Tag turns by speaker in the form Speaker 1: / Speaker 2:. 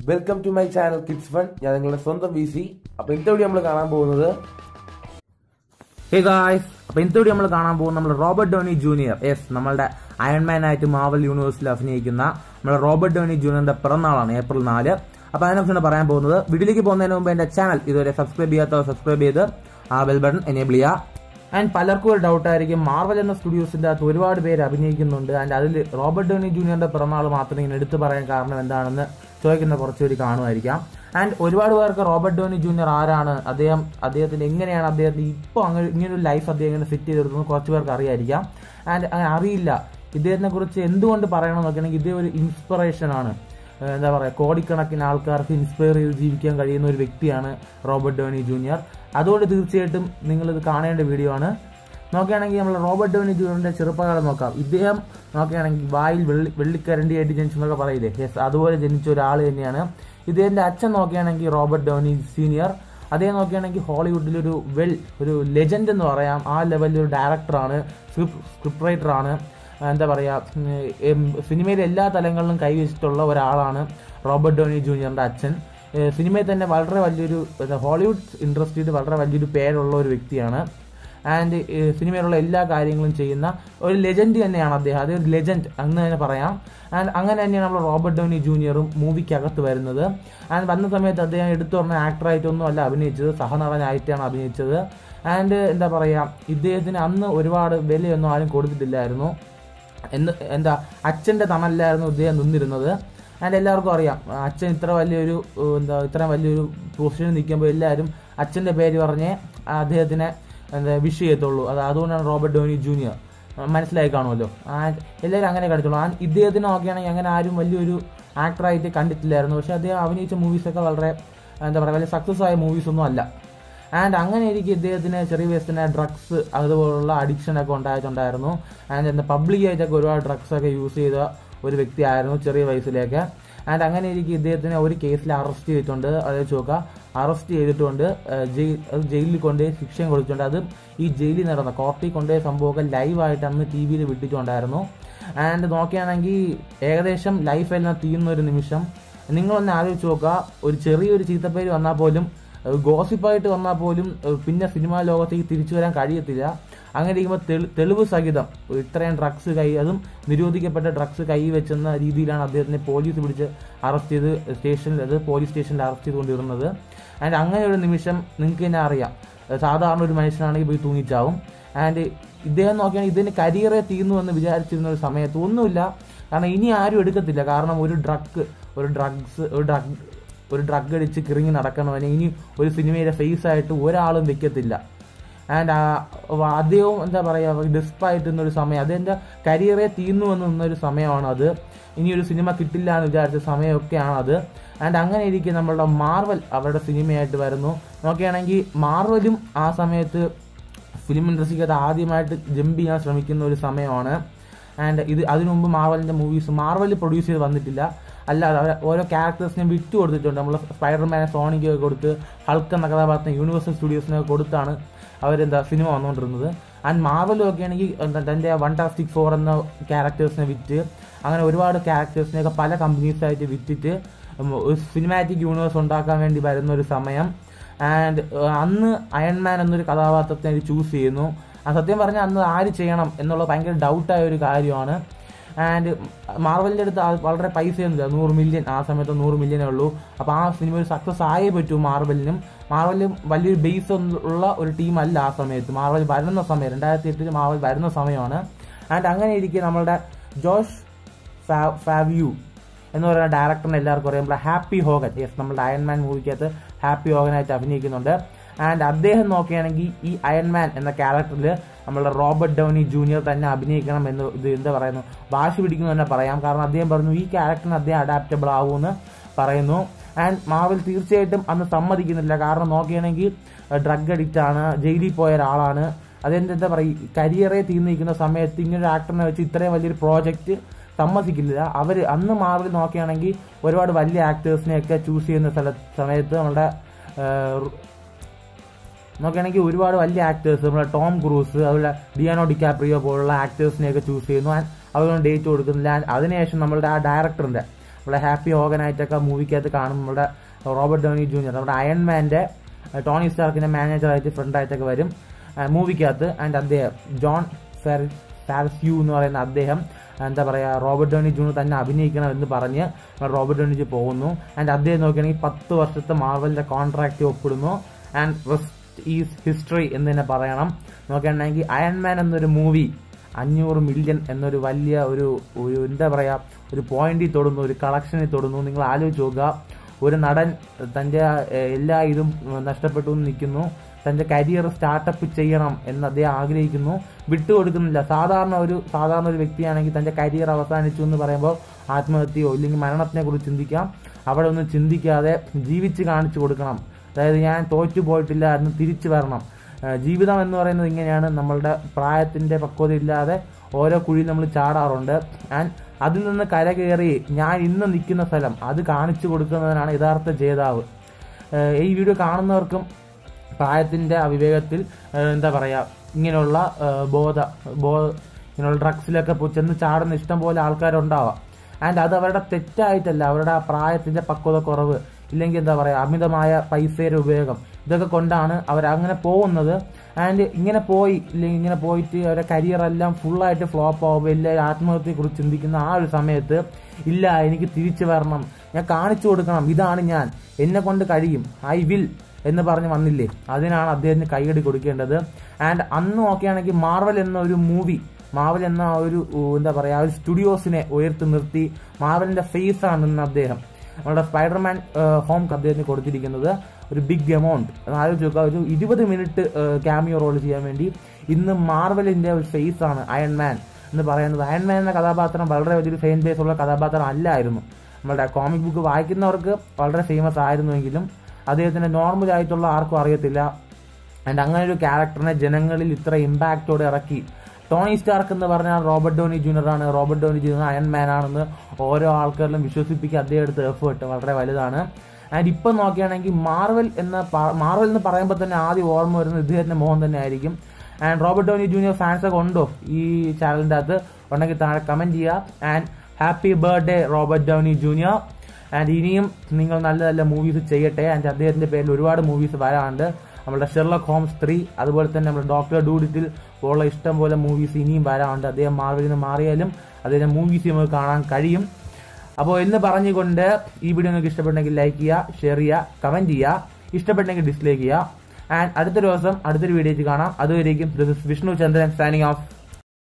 Speaker 1: welcome to my channel kids fun ഞാൻ നിങ്ങളുടെ സ്വന്തം വി സി അപ്പൊ ഇന്നത്തെ വീഡിയോ നമ്മൾ കാണാൻ പോകുന്നത്
Speaker 2: ഹേ ഗായ്സ് അപ്പൊ ഇന്നത്തെ നമ്മൾ കാണാൻ പോകുന്ന നമ്മൾ റോബർട്ട് ഡോണി ജൂനിയർ യെസ് നമ്മളുടെ അയൺമാൻ ആയിട്ട് മാവൽ യൂണിവേഴ്സിൽ അഭിനയിക്കുന്ന നമ്മുടെ റോബർട്ട് ഡോണി ജൂനിയറിന്റെ പിറന്നാളാണ് ഏപ്രിൽ നാല് അപ്പൊ അതിനെക്കുറിച്ചാണ് പറയാൻ പോകുന്നത് വീഡിയോയിലേക്ക് പോകുന്നതിന് മുമ്പ് എന്റെ ചാനൽ ഇതുവരെ സബ്സ്ക്രൈബ് ചെയ്യാത്തവർ സബ്സ്ക്രൈബ് ചെയ്ത് ആ ബെൽ ബട്ടൺ എനേബിൾ ചെയ്യുക ആൻഡ് പലർക്കും ഒരു ഡൗട്ട് ആയിരിക്കും മാർവൽ എന്ന സ്റ്റുഡിയോസിന്റെ അകത്ത് ഒരുപാട് പേര് അഭിനയിക്കുന്നുണ്ട് ആൻഡ് അതിൽ റോബർട്ട് ഡോണി ജൂനിയറിന്റെ പിറന്നാൾ മാത്രം ഇങ്ങനെ എടുത്തു പറയാൻ കാരണം എന്താണെന്ന് ചോദിക്കുന്ന കുറച്ച് പേര് കാണുമായിരിക്കാം ആൻഡ് ഒരുപാട് പേർക്ക് റോബർട്ട് ഡോണി ജൂനിയർ ആരാണ് അദ്ദേഹം അദ്ദേഹത്തിന് എങ്ങനെയാണ് അദ്ദേഹത്തിന് ഇപ്പോൾ അങ്ങനെ ഇങ്ങനെ ഒരു ലൈഫ് അദ്ദേഹം ഇങ്ങനെ സെറ്റ് ചെയ്തെടുക്കുന്നത് കുറച്ച് പേർക്ക് അറിയായിരിക്കാം ആൻഡ് അങ്ങനെ അറിയില്ല ഇദ്ദേഹത്തിനെ കുറിച്ച് എന്തുകൊണ്ട് പറയണം നോക്കുകയാണെങ്കിൽ ഇദ്ദേഹം ഒരു ഇൻസ്പിറേഷൻ ആണ് ഏഹ് എന്താ പറയുക കോടിക്കണക്കിന് ആൾക്കാർക്ക് ഇൻസ്പയർ ചെയ്ത് ജീവിക്കാൻ കഴിയുന്ന ഒരു വ്യക്തിയാണ് റോബർട്ട് ഡോണി ജൂനിയർ അതുകൊണ്ട് തീർച്ചയായിട്ടും നിങ്ങളിത് കാണേണ്ട വീഡിയോ ആണ് നോക്കുകയാണെങ്കിൽ നമ്മൾ റോബർട്ട് ഡോണി ജൂനിയറിന്റെ ചെറുപ്പകാലം നോക്കാം ഇദ്ദേഹം നോക്കുകയാണെങ്കിൽ വായിൽ വെള്ളി വെള്ളിക്കരണ്ടിയായിട്ട് ജനിച്ചെന്നൊക്കെ പറയില്ലേ യെസ് അതുപോലെ ജനിച്ച ഒരാൾ തന്നെയാണ് ഇദ്ദേഹത്തിന്റെ അച്ഛൻ നോക്കുകയാണെങ്കിൽ റോബർട്ട് ഡോണി സീനിയർ അദ്ദേഹം നോക്കുകയാണെങ്കിൽ ഹോളിവുഡിൽ ഒരു വെൽ ഒരു ലെജൻഡ് എന്ന് പറയാം ആ ലെവലിൽ ഒരു ഡയറക്ടറാണ് സ്ക്രിപ്റ്റ് റൈറ്ററാണ് എന്താ പറയുക സിനിമയിലെ എല്ലാ തലങ്ങളിലും കൈവച്ചിട്ടുള്ള ഒരാളാണ് റോബർട്ട് ഡോണി ജൂനിയറിന്റെ അച്ഛൻ ഏഹ് സിനിമയിൽ തന്നെ വളരെ വലിയൊരു എന്താ ഹോളിവുഡ് ഇൻഡസ്ട്രിയിൽ വളരെ വലിയൊരു പേരുള്ള ഒരു വ്യക്തിയാണ് ആൻഡ് സിനിമയിലുള്ള എല്ലാ കാര്യങ്ങളും ചെയ്യുന്ന ഒരു ലെജൻഡ് തന്നെയാണ് അദ്ദേഹം അത് ഒരു ലെജൻഡ് എന്ന് തന്നെ പറയാം ആൻഡ് അങ്ങനെ തന്നെയാണ് നമ്മൾ റോബർട്ട് ഡോണി ജൂനിയറും മൂവിക്കകത്ത് വരുന്നത് ആൻഡ് വന്ന സമയത്ത് അദ്ദേഹം എടുത്തു പറഞ്ഞ ആക്ടറായിട്ടൊന്നും അല്ല അഭിനയിച്ചത് സഹനടനായിട്ടാണ് അഭിനയിച്ചത് ആൻഡ് എന്താ പറയുക ഇദ്ദേഹത്തിന് അന്ന് ഒരുപാട് വിലയൊന്നും ആരും കൊടുത്തിട്ടില്ലായിരുന്നു എന്ന് എന്താ അച്ഛൻ്റെ തണലിലായിരുന്നു ഇദ്ദേഹം നിന്നിരുന്നത് ആൻഡ് എല്ലാവർക്കും അറിയാം അച്ഛൻ ഇത്ര വലിയൊരു ഏഹ്, എന്താ ഇത്ര വലിയൊരു പൊസിഷനിൽ നിൽക്കുമ്പോൾ എല്ലാവരും അച്ഛൻ്റെ പേര് പറഞ്ഞേ അദ്ദേഹത്തിനെ എന്താ വിഷ് ചെയ്യത്തുള്ളൂ അത് അതുകൊണ്ടാണ് റോബർട്ട് ഡോണി ജൂനിയർ മനസ്സിലായി കാണുമല്ലോ ആൻഡ് എല്ലാവരും അങ്ങനെ കണ്ടിട്ടുള്ളൂ ആൻഡ് ഇദ്ദേഹത്തിന് നോക്കുകയാണെങ്കിൽ അങ്ങനെ ആരും വലിയൊരു ആക്ടറായിട്ട് കണ്ടിട്ടില്ലായിരുന്നു പക്ഷെ അദ്ദേഹം അഭിനയിച്ച മൂവീസൊക്കെ വളരെ എന്താ പറയുക വലിയ സക്സസ് ആയ മൂവീസ് ഒന്നും അല്ല ആൻഡ് അങ്ങനെ എനിക്ക് ഇദ്ദേഹത്തിന് ചെറിയ വയസ്സിൽ തന്നെ ഡ്രഗ്സ് അതുപോലുള്ള അഡിക്ഷൻ ഒക്കെ ഉണ്ടായിട്ടുണ്ടായിരുന്നു ആൻഡ് എന്താ പബ്ലിക്കായിട്ടൊക്കെ ഒരുപാട് ഡ്രഗ്സ് ഒക്കെ യൂസ് ചെയ്ത ഒരു വ്യക്തിയായിരുന്നു ചെറിയ വയസ്സിലേക്ക് ആൻഡ് അങ്ങനെ എനിക്ക് ഇദ്ദേഹത്തിനെ ഒരു കേസിൽ അറസ്റ്റ് ചെയ്തിട്ടുണ്ട് അതായത് നോക്കുക അറസ്റ്റ് ചെയ്തിട്ടുണ്ട് ഏഹ് ജയിൽ അത് ജയിലിൽ കൊണ്ടുപോയി ശിക്ഷയും കൊടുത്തിട്ടുണ്ട് അത് ഈ ജയിലിൽ നടന്ന കോർട്ടിൽ കൊണ്ടുപോയ സംഭവമൊക്കെ ലൈവായിട്ട് അന്ന് ടി വിയിൽ വിട്ടിട്ടുണ്ടായിരുന്നു ആൻഡ് നോക്കുകയാണെങ്കിൽ ഏകദേശം ലൈഫ് എല്ലാം തീരുന്ന ഒരു നിമിഷം നിങ്ങളൊന്ന് ആലോചിച്ച് നോക്കുക ഒരു ചെറിയൊരു ചീത്തപ്പേര് വന്നാൽ പോലും ഗോസിപ്പായിട്ട് വന്നാൽ പോലും ഏഹ് പിന്നെ സിനിമാ ലോകത്തേക്ക് തിരിച്ചു വരാൻ കഴിയത്തില്ല അങ്ങനെ ഇരിക്കുമ്പോൾ തെളി- തെളിവ് സഹിതം ഇത്രയും ഡ്രഗ്സ് കൈ അതും നിരോധിക്കപ്പെട്ട ഡ്രഗ്സ് കൈ വെച്ചെന്ന രീതിയിലാണ് അദ്ദേഹത്തിനെ പോലീസ് പിടിച്ച് അറസ്റ്റ് ചെയ്ത് സ്റ്റേഷനിൽ അത് പോലീസ് സ്റ്റേഷനിൽ അറസ്റ്റ് ചെയ്തുകൊണ്ടിരുന്നത് ആൻഡ് അങ്ങനെ ഒരു നിമിഷം നിങ്ങൾക്ക് തന്നെ അറിയാം ഏഹ് സാധാരണ ഒരു മനുഷ്യനാണെങ്കിൽ പോയി തൂങ്ങിച്ചാവും ആൻഡ് ഇദ്ദേഹം നോക്കിയാണെങ്കിൽ ഇതിന് കരിയറെ തീർന്നു എന്ന് വിചാരിച്ചിരുന്ന ഒരു സമയത്ത് ഒന്നുമില്ല കാരണം ഇനി ആരും എടുക്കത്തില്ല കാരണം ഒരു ഡ്രഗ് ഒരു ഡ്രഗ്സ് ഒരു ഡ്രഗ് ഒരു ഡ്രഗ് അടിച്ച് കിറങ്ങി നടക്കണവനെ ഇനി ഒരു സിനിമയുടെ ഫേസ് ആയിട്ട് ഒരാളും വെക്കത്തില്ല ആൻഡ് അദ്ദേഹവും എന്താ പറയുക ഡെസ്പായിട്ട് നിന്നൊരു സമയം അതെൻ്റെ കരിയറെ തീർന്നു എന്ന് നിന്നൊരു സമയമാണ് അത് ഇനി ഒരു സിനിമ കിട്ടില്ല എന്ന് വിചാരിച്ച സമയമൊക്കെയാണ് അത് ആൻഡ് അങ്ങനെ ഇരിക്കെ നമ്മളുടെ മാർവൽ അവരുടെ സിനിമയായിട്ട് വരുന്നു നോക്കുകയാണെങ്കിൽ മാർവലും ആ സമയത്ത് ഫിലിം ഇൻഡസ്ട്രിക്ക് അത് ആദ്യമായിട്ട് ജമ്പ് ചെയ്യാൻ ശ്രമിക്കുന്ന ഒരു സമയമാണ് ആൻഡ് ഇത് അതിനു മുമ്പ് മാർവലിന്റെ മൂവീസ് മാർവൽ പ്രൊഡ്യൂസ് ചെയ്ത് വന്നിട്ടില്ല അല്ലാതെ അവർ ഓരോ ക്യാരക്ടേഴ്സിനെ വിറ്റ് കൊടുത്തിട്ടുണ്ട് നമ്മൾ സ്പൈഡർമാനെ സോണിക്ക് കൊടുത്ത് ഹൾക്ക് എന്ന കഥാപാത്രം യൂണിവേഴ്സൽ സ്റ്റുഡിയോസിനൊക്കെ കൊടുത്താണ് അവരെന്താ സിനിമ വന്നുകൊണ്ടിരുന്നത് ആൻഡ് മാർവലും ഒക്കെ ആണെങ്കിൽ എന്താ തൻ്റെ വൺ ടാസ്റ്റിക് ഫോർ എന്ന ക്യാരക്ടേഴ്സിനെ വിറ്റ് അങ്ങനെ ഒരുപാട് ക്യാരക്ടേഴ്സിനെയൊക്കെ പല കമ്പനീസായിട്ട് വിറ്റിട്ട് ഉം, ഒരു സിനിമാറ്റിക് യൂണിവേഴ്സ് ഉണ്ടാക്കാൻ വേണ്ടി വരുന്ന ഒരു സമയം ആൻഡ് അന്ന് അയൺമാൻ എന്നൊരു കഥാപാത്രത്തെ ചൂസ് ചെയ്യുന്നു ആ സത്യം പറഞ്ഞാൽ അന്ന് ആര് ചെയ്യണം എന്നുള്ള ഭയങ്കര ഡൗട്ടായ ഒരു കാര്യമാണ് ആൻഡ് മാർവലിൻ്റെ അടുത്ത് ആ വളരെ പൈസയൊന്നുമില്ല നൂറ് മില്യൺ ആ സമയത്ത് നൂറ് മില്യനേ ഉള്ളൂ അപ്പോൾ ആ സിനിമ ഒരു സക്സസ് ആയേ പറ്റൂ മാർവലിനും മാർവലും വലിയൊരു ബേസ് ഉള്ള ഒരു ടീമല്ല ആ സമയത്ത് മാർവൽ വരുന്ന സമയം രണ്ടായിരത്തി എട്ടിൽ മാർവൽ വരുന്ന സമയമാണ് ആൻഡ് അങ്ങനെ ഇരിക്കെ നമ്മളുടെ ജോഷ് ഫാ- ഫാവ്യൂ എന്ന് പറയുന്ന ഡയറക്ടറിനെ എല്ലാവർക്കും അറിയാം നമ്മുടെ ഹാപ്പി ഹോഗൻ യെസ് നമ്മുടെ അയൺമാൻ മൂവിക്കകത്ത് ഹാപ്പി ഹോഗനായിട്ട് അഭിനയിക്കുന്നുണ്ട് ആൻഡ് അദ്ദേഹം നോക്കുകയാണെങ്കിൽ ഈ അയൺമാൻ എന്ന ക്യാരക്ടറിൽ നമ്മളുടെ റോബർട്ട് ഡൗണി ജൂനിയർ തന്നെ അഭിനയിക്കണം എന്ന് ഇത് എന്താ പറയുന്നു വാശി പിടിക്കുന്നു തന്നെ പറയാം കാരണം അദ്ദേഹം പറഞ്ഞു ഈ ക്യാരക്ടറിന് അദ്ദേഹം അഡാപ്റ്റബിൾ ആവുമെന്ന് പറയുന്നു ആൻഡ് മാവൽ തീർച്ചയായിട്ടും അന്ന് സമ്മതിക്കുന്നില്ല കാരണം നോക്കുകയാണെങ്കിൽ ഡ്രഗ് അഡിക്റ്റ് ആണ് ജയിലിൽ പോയ ഒരാളാണ് അതെന്താ പറയുക കരിയറെ തീർന്നിരിക്കുന്ന സമയത്ത് ഇങ്ങനൊരു ആക്ടറിനെ വെച്ച് ഇത്രയും വലിയൊരു പ്രോജക്റ്റ് സമ്മതിക്കില്ല അവർ അന്ന് മാറി നോക്കുകയാണെങ്കിൽ ഒരുപാട് വലിയ ആക്ടേഴ്സിനെയൊക്കെ ചൂസ് ചെയ്യുന്ന സ്ഥല സമയത്ത് നമ്മുടെ ഏഹ്, നോക്കുകയാണെങ്കിൽ ഒരുപാട് വലിയ ആക്ടേഴ്സ് നമ്മുടെ ടോം ക്രൂസ് അതുപോലെ ഡിയാനോ ഡിക്കാപ്രിയോ പോലുള്ള ആക്ടേഴ്സിനെയൊക്കെ ചൂസ് ചെയ്യുന്നു ആൻഡ് അവരൊന്നും ഡേറ്റ് കൊടുക്കുന്നില്ല And അതിനുശേഷം നമ്മളുടെ ആ ഡയറക്ടറിന്റെ നമ്മുടെ ഹാപ്പി ഹോഗനായിട്ടൊക്കെ മൂവിക്കകത്ത് കാണും നമ്മുടെ റോബർട്ട് ഡോണി ജൂനിയർ നമ്മുടെ അയൺമാന്റെ ടോണി സ്റ്റാർക്കിന്റെ മാനേജറായിട്ട് ഫ്രണ്ടായിട്ടൊക്കെ വരും മൂവിക്കകത്ത് ആൻഡ് അദ്ദേഹം ജോൺ ഫെർ ഫാർസ്യൂ എന്ന് പറയുന്ന അദ്ദേഹം എന്താ പറയാ റോബർട്ട് ഡോണി ജൂനിയർ തന്നെ അഭിനയിക്കണം എന്ന് പറഞ്ഞ് റോബർട്ട് ഡോണി ജൂ പോകുന്നു ആൻഡ് അദ്ദേഹം നോക്കുകയാണെങ്കിൽ പത്ത് വർഷത്തെ മാർവലിന്റെ കോൺട്രാക്ട് ഒപ്പിടുന്നു ആൻഡ് റെസ്റ്റ് ഈസ് ഹിസ്റ്ററി എന്ന് തന്നെ പറയണം നോക്കുകയാണെങ്കിൽ അയൺമാൻ എന്നൊരു മൂവി അഞ്ഞൂറ് മില്യൺ എന്നൊരു വലിയ ഒരു ഒരു എന്താ പറയാ ഒരു പോയിന്റിൽ തൊടുന്നു ഒരു കളക്ഷനിൽ തൊടുന്നു നിങ്ങൾ ആലോചിച്ച് നോക്കുക ഒരു നടൻ തന്റെ ഏഹ്, എല്ലാ ഇതും നഷ്ടപ്പെട്ടു എന്ന് നിൽക്കുന്നു തന്റെ കരിയർ സ്റ്റാർട്ടപ്പ് ചെയ്യണം എന്ന് അദ്ദേഹം ആഗ്രഹിക്കുന്നു വിട്ടുകൊടുക്കുന്നില്ല സാധാരണ ഒരു സാധാരണ ഒരു വ്യക്തിയാണെങ്കിൽ തന്റെ കരിയർ അവസാനിച്ചു എന്ന് പറയുമ്പോൾ ആത്മഹത്യയോ ഇല്ലെങ്കിൽ മരണത്തിനെ കുറിച്ച് ചിന്തിക്കാം അവിടെ ഒന്നും ചിന്തിക്കാതെ ജീവിച്ച് കാണിച്ചു കൊടുക്കണം അതായത് ഞാൻ തോറ്റു പോയിട്ടില്ല എന്ന് തിരിച്ചു വരണം ഏഹ് ജീവിതം എന്ന് പറയുന്നത് ഇങ്ങനെയാണ് നമ്മളുടെ പ്രായത്തിന്റെ പക്വത ഇല്ലാതെ ഓരോ കുഴിയിൽ നമ്മൾ ചാടാറുണ്ട് ആൻഡ് അതിൽ നിന്ന് കരകയറി ഞാൻ ഇന്ന് നിൽക്കുന്ന സ്ഥലം അത് കാണിച്ചു കൊടുക്കുന്നതിനാണ് യഥാർത്ഥ ജേതാവ് ഏഹ് ഈ വീഡിയോ കാണുന്നവർക്കും പ്രായത്തിന്റെ അവിവേകത്തിൽ ഏഹ് എന്താ പറയാ ഇങ്ങനെയുള്ള ഏഹ് ബോധ ബോധ ഇങ്ങനെയുള്ള ഡ്രഗ്സിലൊക്കെ പോയി ചെന്ന് ചാടുന്ന ഇഷ്ടം പോലെ ആൾക്കാരുണ്ടാവാം ആൻഡ് അത് അവരുടെ തെറ്റായിട്ടല്ല അവരുടെ ആ പ്രായത്തിന്റെ പക്വത കുറവ് ഇല്ലെങ്കിൽ എന്താ പറയാ അമിതമായ പൈസയുടെ ഉപയോഗം ഇതൊക്കെ കൊണ്ടാണ് അവർ അങ്ങനെ പോകുന്നത് ആൻഡ് ഇങ്ങനെ പോയി ഇല്ലെങ്കിൽ ഇങ്ങനെ പോയിട്ട് അവരുടെ കരിയർ എല്ലാം ഫുള്ളായിട്ട് ഫ്ലോപ്പ് ആവുമ്പോൾ എല്ലാവരും ആത്മഹത്യയെ കുറിച്ച് ചിന്തിക്കുന്ന ആ ഒരു സമയത്ത് ഇല്ല എനിക്ക് തിരിച്ചു വരണം ഞാൻ കാണിച്ചു കൊടുക്കണം ഇതാണ് ഞാൻ എന്നെ കൊണ്ട് കഴിയും ഐ വിൽ എന്ന് പറഞ്ഞ് വന്നില്ലേ അതിനാണ് അദ്ദേഹത്തിന് കൈയടി കൊടുക്കേണ്ടത് ആൻഡ് അന്ന് നോക്കുകയാണെങ്കിൽ മാർവൽ എന്ന ഒരു മൂവി മാർവൽ എന്ന ആ ഒരു ഉ, എന്താ പറയാ ആ ഒരു സ്റ്റുഡിയോസിനെ ഉയർത്തി നിർത്തി മാർവലിന്റെ ഫേസ് ആണ് ഇന്ന് അദ്ദേഹം നമ്മുടെ സ്പൈഡർമാൻ ഹോം അദ്ദേഹത്തിന് കൊടുത്തിരിക്കുന്നത് ഒരു ബിഗ് എമൗണ്ട് ആലോചിച്ച് നോക്കുക ഒരു ഇരുപത് മിനിറ്റ് ക്യാമിയോ റോൾ ചെയ്യാൻ വേണ്ടി ഇന്ന് മാർവലിന്റെ ഒരു ഫേസ് ആണ് അയൺമാൻ എന്ന് പറയുന്നത് അയൺമാൻ എന്ന കഥാപാത്രം വളരെ വലിയൊരു ഫെയിൻ ബേസ് ഉള്ള കഥാപാത്രം അല്ലായിരുന്നു നമ്മുടെ കോമിക് ബുക്ക് വായിക്കുന്നവർക്ക് വളരെ ഫേമസ് ആയിരുന്നുവെങ്കിലും അദ്ദേഹത്തിന്റെ നോർമൽ ആയിട്ടുള്ള ആർക്കും അറിയത്തില്ല ആൻഡ് അങ്ങനെ ഒരു ക്യാരക്ടറിനെ ജനങ്ങളിൽ ഇത്ര ഇമ്പാക്റ്റോടെ ഇറക്കി ടോണി സ്റ്റാർക്ക് എന്ന് പറഞ്ഞാൽ റോബർട്ട് ഡോണി ജൂനിയർ ആണ് Robert Downey Junior Iron Man ആണെന്ന് ഓരോ ആൾക്കാരിലും വിശ്വസിപ്പിക്കുക അദ്ദേഹം എടുത്ത എഫേർട്ട് വളരെ വലുതാണ് ആൻഡ് ഇപ്പം നോക്കുകയാണെങ്കിൽ മാർവൽ എന്ന പ- മാർവൽ എന്ന് പറയുമ്പോൾ തന്നെ ആദ്യം ഓർമ്മ വരുന്നത് ഇദ്ദേഹത്തിന്റെ മോഹൻ തന്നെ ആയിരിക്കും and Robert Downey Junior fans ഒക്കെ ഉണ്ടോ ഈ ചാനലിന്റെ അകത്ത് ഉണ്ടെങ്കിൽ താഴെ കമന്റ് ചെയ്യുക and happy birthday Robert Downey Junior and ഇനിയും നിങ്ങൾ നല്ല നല്ല മൂവീസ് ചെയ്യട്ടെ ആൻഡ് അദ്ദേഹത്തിന്റെ പേരിൽ ഒരുപാട് മൂവീസ് വരാനുണ്ട് നമ്മുടെ ഷെർലക് ഹോംസ് ത്രീ അതുപോലെ തന്നെ നമ്മുടെ ഡോക്ടർ ഡൂഡിറ്റിൽ ഉള്ള ഇഷ്ടം പോലെ മൂവീസ് ഇനിയും വരാനുണ്ട് അദ്ദേഹം മാർവലിൽ നിന്ന് മാറിയാലും അദ്ദേഹത്തിന്റെ മൂവീസ് നമുക്ക് കാണാൻ കഴിയും അപ്പോൾ എന്ന് പറഞ്ഞുകൊണ്ട് ഈ വീഡിയോ നിങ്ങൾക്ക് ഇഷ്ടപ്പെട്ടെങ്കിൽ ലൈക്ക് ചെയ്യുക ഷെയർ ചെയ്യുക കമന്റ് ചെയ്യുക ഇഷ്ടപ്പെട്ടെങ്കിൽ ഡിസ്ലൈക്ക് ചെയ്യുക ആൻഡ് അടുത്ത ദിവസം അടുത്തൊരു വീഡിയോ കാണാം അതുവരേക്കും this is Vishnu Chandran signing of